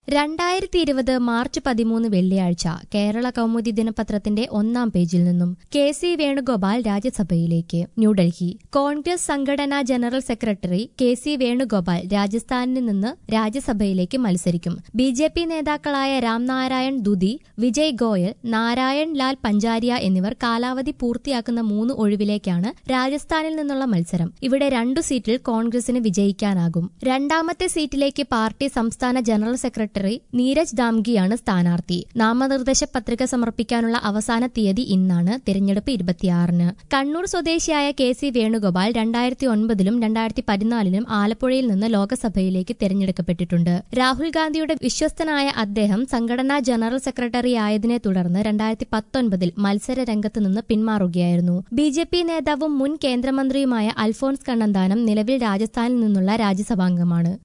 രണ്ടായിരത്തി ഇരുപത് മാർച്ച് പതിമൂന്ന് വെള്ളിയാഴ്ച കേരള കൗമുദി ദിനപത്രത്തിന്റെ ഒന്നാം പേജിൽ നിന്നും കെ സി വേണുഗോപാൽ രാജ്യസഭയിലേക്ക് ന്യൂഡൽഹി കോൺഗ്രസ് സംഘടനാ general secretary K C Venugopal രാജസ്ഥാനിൽ നിന്ന് രാജ്യസഭയിലേക്ക് മത്സരിക്കും ബി ജെ പി നേതാക്കളായ രാംനാരായൺ ദുതി വിജയ് ഗോയൽ നാരായൺ ലാൽ പഞ്ചാരിയ എന്നിവർ കാലാവധി പൂർത്തിയാക്കുന്ന മൂന്ന് ഒഴിവിലേക്കാണ് രാജസ്ഥാനിൽ നിന്നുള്ള മത്സരം ഇവിടെ രണ്ടു സീറ്റിൽ കോൺഗ്രസിന് വിജയിക്കാനാകും രണ്ടാമത്തെ സീറ്റിലേക്ക് പാർട്ടി സംസ്ഥാന ജനറൽ സെക്രട്ടറി നീരജ് ദാംഗിയാണ് സ്ഥാനാർത്ഥി നാമനിർദ്ദേശ പത്രിക സമർപ്പിക്കാനുള്ള അവസാന തീയതി ഇന്നാണ് തിരഞ്ഞെടുപ്പ് ഇരുപത്തിയാറിന് കണ്ണൂർ സ്വദേശിയായ കെ സി വേണുഗോപാൽ രണ്ടായിരത്തി ഒൻപതിലും രണ്ടായിരത്തി പതിനാലിലും ആലപ്പുഴയിൽ നിന്ന് ലോക്സഭയിലേക്ക് തിരഞ്ഞെടുക്കപ്പെട്ടിട്ടുണ്ട് രാഹുൽ ഗാന്ധിയുടെ വിശ്വസ്തനായ അദ്ദേഹം സംഘടനാ ജനറൽ സെക്രട്ടറി ആയതിനെ തുടർന്ന് രണ്ടായിരത്തി പത്തൊൻപതിൽ മത്സര രംഗത്ത് നിന്ന് പിന്മാറുകയായിരുന്നു ബി ജെ പി നേതാവും മുൻ കേന്ദ്രമന്ത്രിയുമായ അൽഫോൺസ് കണ്ണന്താനം നിലവിൽ രാജസ്ഥാനിൽ നിന്നുള്ള രാജ്യസഭാംഗമാണ്